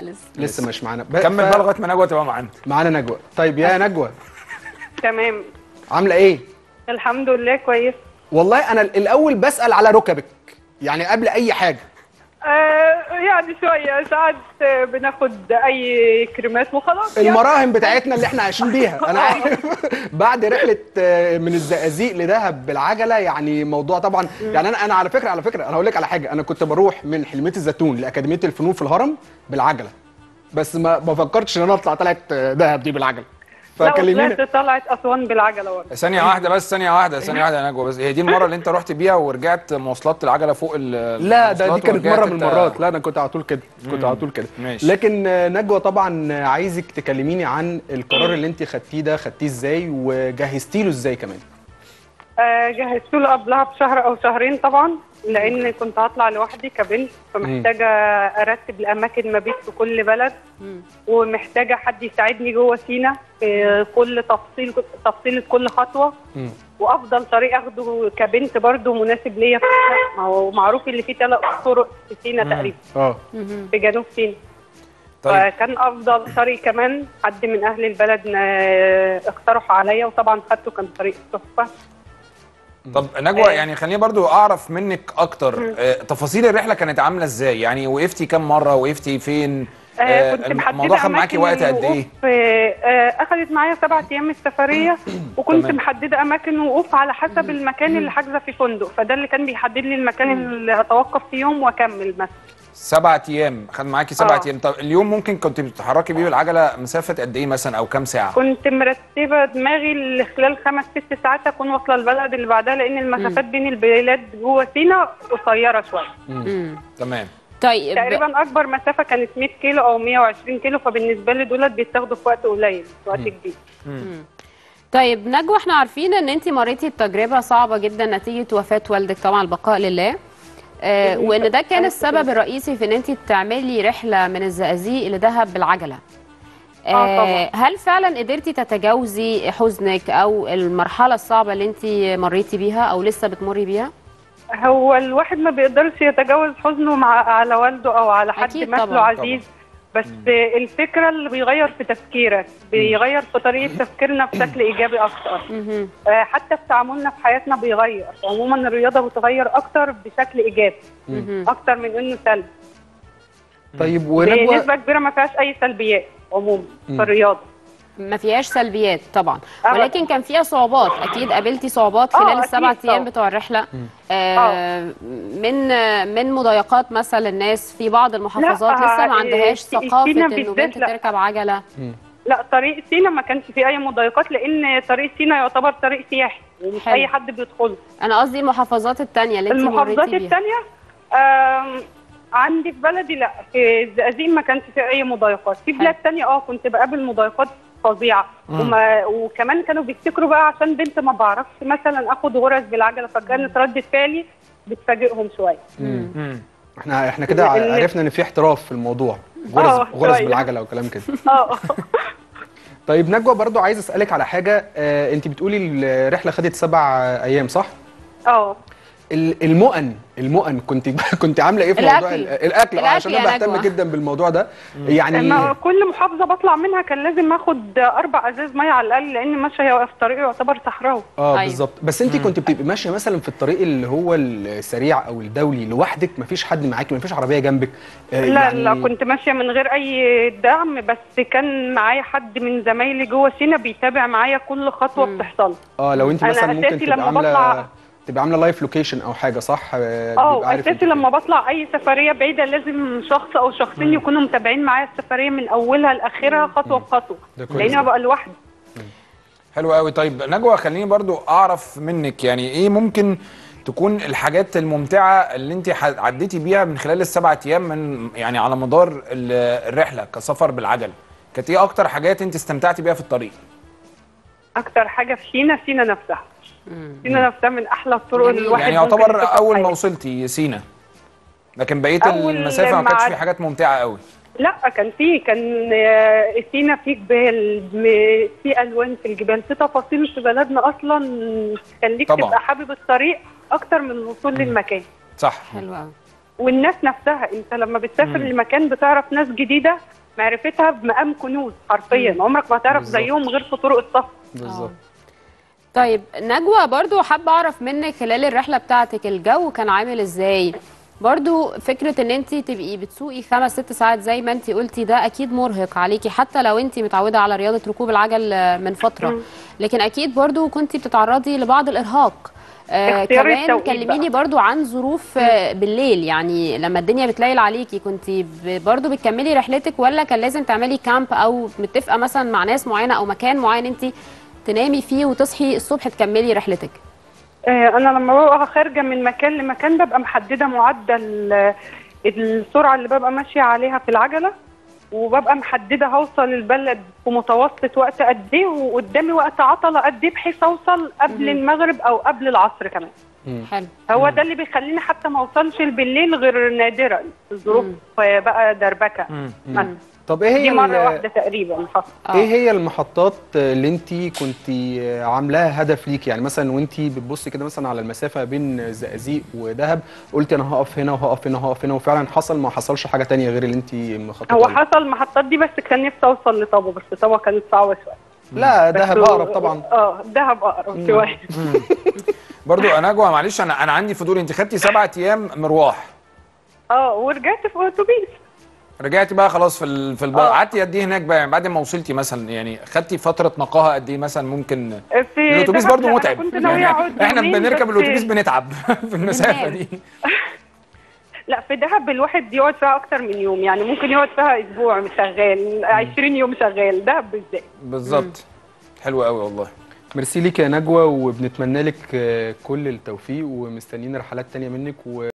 لسه لسه مش معانا ب- كمل ف- بقى لغايه ما نجوى تبقى معانا معانا نجوى طيب يا نجوى تمام عامله ايه الحمد لله كويس والله انا الاول بسال على ركبك يعني قبل اي حاجه آه يعني شويه ساعات آه، بناخد اي كريمات وخلاص يعني. المراهم بتاعتنا اللي احنا عايشين بيها انا عارف بعد رحله آه، من الزقازيق لدهب بالعجله يعني موضوع طبعا يعني انا انا على فكره على فكره انا هقول لك على حاجه انا كنت بروح من حلميه الزيتون لاكاديميه الفنون في الهرم بالعجله بس ما ما فكرتش ان انا اطلع طلعت آه، دهب دي بالعجله لا فكلمينا وطلعت طلعت اسوان بالعجله برضه ثانيه واحده بس ثانيه واحده ثانيه واحده يا نجوى بس هي دي المره اللي انت رحت بيها ورجعت مواصلات العجله فوق ال لا ده دي المواصلات كانت ورجعت مره من انت- المرات لا انا كنت على طول كده كنت على طول كده ماشي. لكن آه، نجوى طبعا آه، عايزك تكلميني عن القرار اللي انت خدتيه ده خدتيه ازاي وجهزتي له ازاي كمان آه جهزت له قبلها بشهر او شهرين طبعا لان كنت هطلع لوحدي كبنت فمحتاجه ارتب الاماكن ما بيت في كل بلد ومحتاجه حد يساعدني جوه سينا في كل تفصيل تفصيله كل خطوه مم. وافضل طريق اخده كبنت برضه مناسب ليا في الشرق. ما هو معروف اللي فيه ثلاث طرق في سينا تقريبا اه في جنوب سينا طيب فكان افضل طريق كمان حد من اهل البلد آه، اقترحوا عليا وطبعا خدته كان طريق تحفه طب نجوى يعني خليني برضو اعرف منك اكتر آه، تفاصيل الرحله كانت عامله ازاي يعني وقفتي كام مره وقفتي فين آه كنت الم- محدده الموضوع خد معاكي أماكن وقت قد ايه الوقوف، آه آه، اخذت معايا سبعة ايام السفريه وكنت تمام. محدده اماكن وقوف على حسب المكان اللي حاجزه في فندق فده اللي كان بيحدد لي المكان اللي اتوقف فيه يوم واكمل مثلا سبعة ايام خد معاكي سبعة آه. ايام طب اليوم ممكن كنت بتتحركي بيه بالعجله مسافه قد ايه مثلا او كام ساعه كنت مرتبه دماغي ل- خلال خمس ست ساعات اكون واصله البلد اللي بعدها لان المسافات بين البلاد جوه سينا قصيره شويه مم. تمام طيب تقريبا اكبر مسافه كانت 100 كيلو او 120 كيلو فبالنسبه لي دولت بيتاخدوا في وقت قليل في وقت كبير طيب نجوى احنا عارفين ان انت مريتي بتجربه صعبه جدا نتيجه وفاه والدك طبعا البقاء لله آه وان ده كان السبب الرئيسي في ان انت تعملي رحله من الزقازيق لدهب بالعجله آه طبعاً. هل فعلا قدرتي تتجاوزي حزنك او المرحله الصعبه اللي انت مريتي بيها او لسه بتمري بيها هو الواحد ما بيقدرش يتجاوز حزنه مع على والده او على حد أكيد مثله طبعاً. عزيز بس الفكره اللي بيغير في تفكيرك بيغير في طريقه تفكيرنا بشكل ايجابي اكتر مهم. آه، حتى في تعاملنا في حياتنا بيغير عموما الرياضه بتغير اكتر بشكل ايجابي مهم. اكتر من انه سلبي طيب ونجوى بنسبه كبيره ما فيهاش اي سلبيات عموما في الرياضه ما فيهاش سلبيات طبعا أبداً. ولكن كان فيها صعوبات اكيد قابلتي صعوبات آه، خلال أكيد السبع ايام طبعاً. بتوع الرحله آه من من مضايقات مثلا الناس في بعض المحافظات لا، لسه ما آه، عندهاش في- ثقافه فينا انه بالذات بنت لا. تركب عجله لا طريق سينا ما كانش فيه اي مضايقات لان طريق سينا يعتبر طريق سياحي ومش حلو. اي حد بيدخله انا قصدي المحافظات التانية اللي انت المحافظات مريتي بيها الثانيه آم، عندي في بلدي لا في الزقازيق ما كانش في اي مضايقات في حلو. بلاد تانية اه كنت بقابل مضايقات فظيعه وما وكمان كانوا بيفتكروا بقى عشان بنت ما بعرفش مثلا اخد غرز بالعجله فكانت ردة فعلي بتفاجئهم شويه مم. احنا احنا كده لأن- عرفنا ان في احتراف في الموضوع غرز آه، غرز شوية. بالعجله وكلام كده اه طيب نجوى برضو عايز اسالك على حاجه آه انت بتقولي الرحله خدت سبع آه، ايام صح اه ال- المؤن المؤن كنت كنت عامله ايه في موضوع الأكل. ال- الاكل آه، الأكل عشان يا انا بهتم نجوى. جدا بالموضوع ده يعني لما كل محافظه بطلع منها كان لازم اخد اربع ازاز ميه على الاقل لان ماشيه هي في طريق يعتبر صحراوي اه أيوة. بالظبط بس انت كنت بتبقي ماشيه مثلا في الطريق اللي هو السريع او الدولي لوحدك مفيش حد معاكي مفيش عربيه جنبك آه لا يعني لا كنت ماشيه من غير اي دعم بس كان معايا حد من زمايلي جوه سينا بيتابع معايا كل خطوه بتحصل اه لو انت أنا مثلا ممكن أساسي تبقى لما عامله بطلع- تبقى عامله لايف لوكيشن او حاجه صح آه، اه بيبقى عارف انت اساسي فين. لما بطلع اي سفريه بعيده لازم شخص او شخصين يكونوا متابعين معايا السفريه من اولها لاخرها خطوه بخطوه ده كويس. لان انا ببقى لوحدي حلو قوي طيب نجوى خليني برضو اعرف منك يعني ايه ممكن تكون الحاجات الممتعه اللي انت ح- عديتي بيها من خلال السبعة ايام من يعني على مدار ال- الرحله كسفر بالعجل كانت ايه اكتر حاجات انت استمتعتي بيها في الطريق اكتر حاجه في سينا سينا نفسها سينا نفسها من احلى الطرق اللي الواحد يعني ممكن يعتبر يشوفها في اول ما حياته. وصلتي سينا لكن بقيه أول المسافه ما كانتش ما في عد- حاجات ممتعه قوي لا كان في كان آه، سينا في جبال م- في الوان في الجبال في تفاصيل في بلدنا اصلا تخليك طبعاً. تبقى حابب الطريق اكتر من الوصول للمكان صح حلو قوي والناس نفسها انت لما بتسافر لمكان بتعرف ناس جديده معرفتها بمقام كنوز حرفيا عمرك ما هتعرف بالظبط. زيهم غير في طرق السفر بالظبط طيب نجوى برضو حابة أعرف منك خلال الرحلة بتاعتك الجو كان عامل إزاي برضو فكرة ان انت تبقي بتسوقي خمس ست ساعات زي ما انت قلتي ده اكيد مرهق عليكي حتى لو انت متعودة على رياضة ركوب العجل آه، من فترة لكن اكيد برضو كنت بتتعرضي لبعض الارهاق آه اختيار كمان التوقيت كلميني بقى. برضو عن ظروف آه بالليل يعني لما الدنيا بتليل عليكي كنت برضو بتكملي رحلتك ولا كان لازم تعملي كامب او متفقة مثلا مع ناس معينة او مكان معين انت تنامي فيه وتصحي الصبح تكملي رحلتك آه، انا لما ببقى خارجه من مكان لمكان ببقى محدده معدل آه، السرعه اللي ببقى ماشيه عليها في العجله وببقى محدده هوصل البلد في متوسط وقت قد ايه وقدامي وقت عطله قد ايه بحيث اوصل قبل المغرب او قبل العصر كمان حلو هو ده اللي بيخليني حتى ما اوصلش بالليل غير نادرا الظروف بقى دربكه مثلا طب ايه هي دي مره ال- واحده تقريبا حصل ايه هي المحطات اللي انت كنت عاملاها هدف ليك يعني مثلا وانت بتبصي كده مثلا على المسافه بين الزقازيق ودهب قلت انا هقف هنا وهقف هنا وهقف هنا وفعلا حصل ما حصلش حاجه تانية غير اللي انت مخططه هو له؟ حصل المحطات دي بس كان نفسي اوصل لطابا بس طابا كانت صعبه شويه لا بس دهب هو- اقرب طبعا اه دهب اقرب شويه برضو يا نجوى معلش انا انا عندي فضول انت خدتي سبعة ايام مروح اه ورجعت في اتوبيس رجعتي بقى خلاص في ال... في الب... آه. قعدتي قد ايه هناك بقى يعني بعد ما وصلتي مثلا يعني خدتي فتره نقاهه قد ايه مثلا ممكن في الاتوبيس دهب برضو لا، أنا متعب كنت ناويه يعني اقعد احنا يومين بنركب بس- الاتوبيس بنتعب في المسافه بننام. دي لا في دهب الواحد يقعد فيها اكتر من يوم يعني ممكن يقعد فيها اسبوع شغال 20 يوم شغال دهب بالذات بالظبط حلو قوي والله ميرسي ليك يا نجوى وبنتمنى لك آه، كل التوفيق ومستنيين رحلات تانية منك و